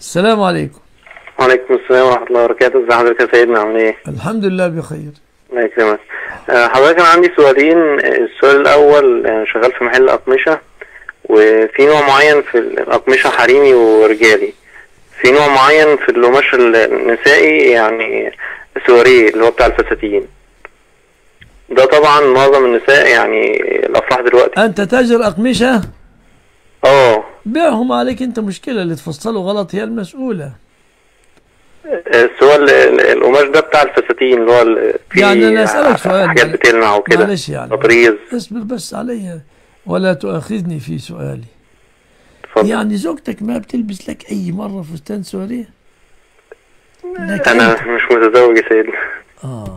السلام عليكم وعليكم السلام ورحمة الله وبركاته ازي حضرتك يا سيدنا عامل ايه؟ الحمد لله بخير الله يكرمك آه، حضرتك انا عندي سؤالين السؤال الاول آه، شغال في محل اقمشة وفي نوع معين في الاقمشة حريمي ورجالي في نوع معين في القماش النسائي يعني سواريه اللي هو بتاع الفساتين ده طبعا معظم النساء يعني الافراح دلوقتي أنت تاجر أقمشة اه بيعهم عليك أنت مشكلة اللي تفصله غلط هي المسؤولة بس هو ال- ال- القماش ده بتاع الفساتين اللي هو ال- فيه يعني أنا أسألك سؤال حاجات معل- بتلمع وكده معلش يعني تطريز اصبر بس علي ولا تؤاخذني في سؤالي اتفضل. يعني زوجتك ما بتلبس لك أي مرة فستان سوري لك انا أنت. مش متزوج يا سيدنا آه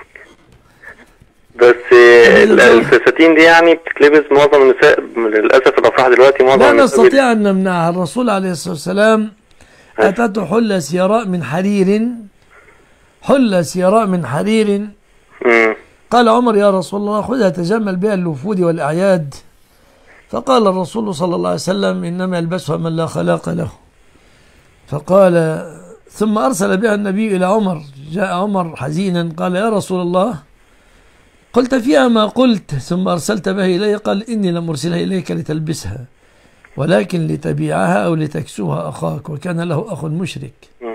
بس ال- متزوج. الفساتين دي يعني بتتلبس معظم النساء للاسف الافراح دلوقتي معظم لا النساء نستطيع أن نمنعها الرسول عليه الصلاة والسلام أتته حلة سيراء من حرير حلة سيراء من حرير مم. قال عمر يا رسول الله خذها تجمل بها الوفود والأعياد فقال الرسول صلى الله عليه وسلم إنما يلبسها من لا خلاق له فقال ثم أرسل بها النبي إلى عمر جاء عمر حزينا قال يا رسول الله قلت فيها ما قلت ثم أرسلت بها إلي قال إني لم أرسلها إليك لتلبسها ولكن لتبيعها أو لتكسوها أخاك وكان له أخ مشرك مم.